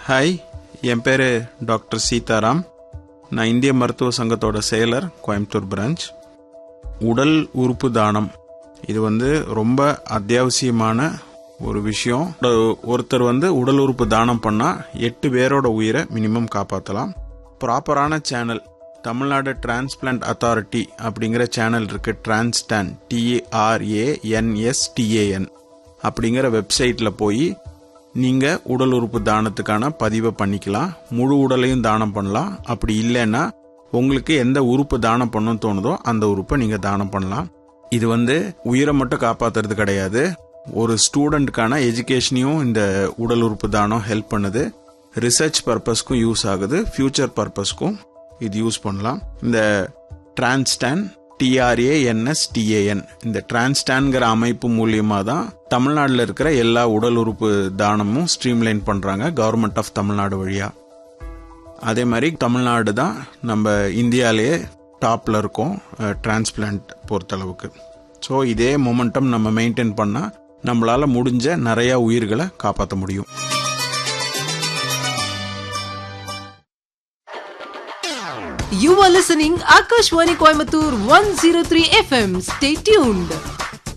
Hi என் பேர் doctor Sitaram நான் இந்திய மருத்துவ சங்கத்தோட செயலர் கோயம்புத்தூர் பிரான்ச் உடல் உறுப்பு தானம் இது வந்து ரொம்ப அத்தியாவசியமான ஒரு விஷயம் ஒரு- ஒருத்தர் வந்து உடல் உறுப்பு தானம் பண்ணா எட்டு பேரோட உயிரை மினிமம் காப்பாற்றலாம் ப்ராப்பரான சேனல் தமிழ்நாடு டிரான்ஸ்பிளான்ட் அத்தாரிட்டி அப்படிங்கிற சேனல் இருக்கு டிரான்ஸ்டான் டிஏஆர்ஏஎன்எஸ்டிஏஎன் அப்படிங்கிற வெப்சைட்ல போய் நீங்க உடல் உறுப்பு தானத்துக்கான பதிவை பண்ணிக்கலாம் முழு உடலையும் தானம் பண்ணலாம் அப்படி இல்லைன்னா உங்களுக்கு எந்த உறுப்பு தானம் பண்ணணும்னு தோணுதோ அந்த உறுப்பை நீங்க தானம் பண்ணலாம் இது வந்து உயிரை மட்டும் காப்பாத்துறது கிடையாது ஒரு ஸ்டூடெண்ட்டுக்கான எஜுகேஷனையும் இந்த உடல் உறுப்பு தானம் ஹெல்ப் பண்ணுது ரிசர்ச் பர்பஸ்க்கும் யூஸ் ஆகுது ஃபியூச்சர் பர்பஸ்க்கும் இது யூஸ் பண்ணலாம் இந்த டிரான்ஸ்டான் டிஆர்ஏஎன்எஸ் டிஏஎன் இந்த டிரான்ஸ்டான்ங்கிற அமைப்பு மூலியமா தான் தமிழ்நாட்டில் இருக்கிற எல்லா உடல் உறுப்பு தானமும் ஸ்ட்ரீம்லைன் பண்றாங்க கவர்மெண்ட் ஆஃப் தமிழ்நாடு வழியா அதே மாதிரி தமிழ்நாடு தான் நம்ம இந்தியாவிலேயே டாப்ல இருக்கோம் டிரான்ஸ்பிளான்ட் பொறுத்தளவுக்கு ஸோ இதே மொமெண்டம் நம்ம மெயின்டைன் பண்ணா நம்மளால முடிஞ்ச நிறைய உயிர்களை காப்பாற்ற முடியும் You are listening Akashwani Coimbatore 103 FM. Stay tuned.